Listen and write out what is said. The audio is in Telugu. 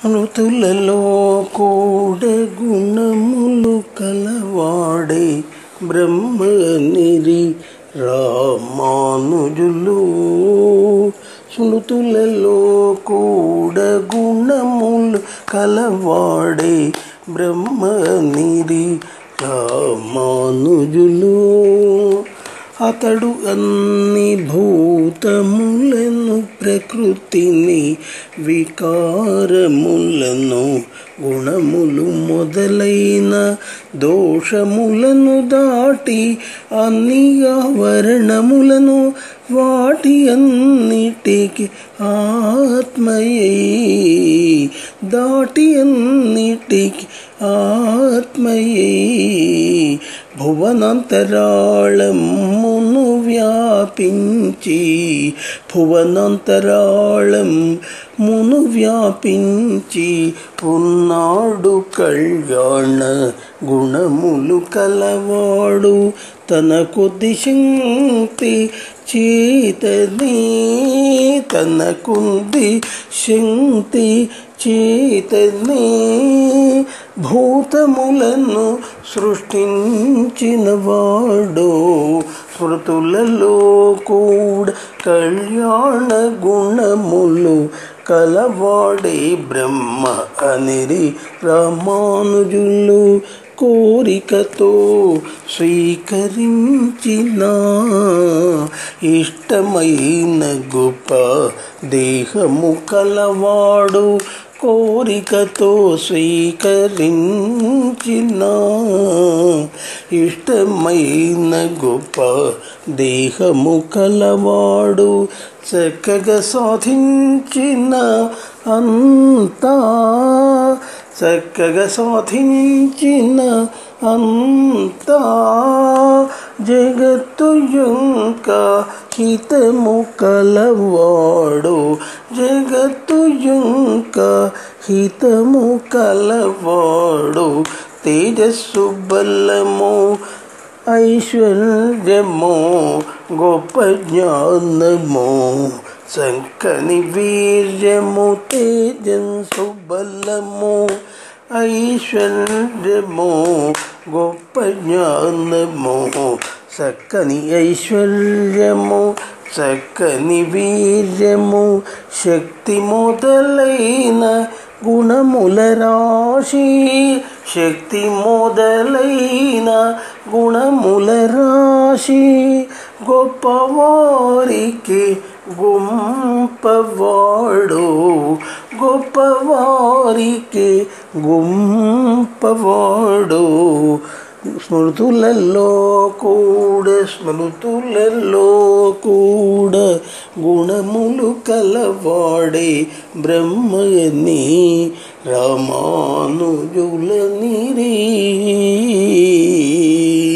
స్మృతులలో కూడ గుణములు కలవాడే బ్రహ్మనిరి రామానుజులు స్మృతులలో కూడ గుణములు కలవాడే బ్రహ్మనిరి రామానుజులు అతడు అన్ని భూతములను ప్రకృతిని వికారములను గుణములు మొదలైన దోషములను దాటి అన్ని ఆవరణములను వాటి అన్నిటికి ఆత్మయై దాటి అన్నిటికి ఆత్మయై భువనంతరాళమును వ్యాపించి భువనంతరాళం మును వ్యాపించి ఉన్నాడు కళ్యాణ గుణములు కలవాడు తన కొద్ది శక్తి చేతనే తన కొద్ది శక్తి చేతనే భూతములను సృష్టించిన వాడు స్మృతులలో కూడా కళ్యాణ గుణములు కలవాడే బ్రహ్మ అనిరి రామానుజులు కోరికతో స్వీకరించిన ఇష్టమైన గొప్ప దేహము కలవాడు కోరికతో స్వీకరించిన ఇష్టమైన గొప్ప దేహము కలవాడు చక్కగా సాధించిన అంతా చక్కగా సాధించిన అంతా జగత్తు యొక్క హితము కలవాడు జగత్తు యొక్క హితము కలవాడు తేజస్సు బలము ఐశ్వర్యము గొప్ప జ్ఞానము సంకని వీర్యము తేజస్సు బలము ఐశ్వర్యము గొప్ప జ్ఞానము చక్కని ఐశ్వర్యము చక్కని వీర్యము శక్తి మొదలైన గుణముల రాశి శక్తి మొదలైన గుణముల రాశి గొప్పవారికి గుంపవాడు గొప్పవారికి గుంపవాడు స్మృతులలో కూడా స్మృతులలో కూడా గుణములు కలవాడే బ్రహ్మని రామానుజుల నిరీ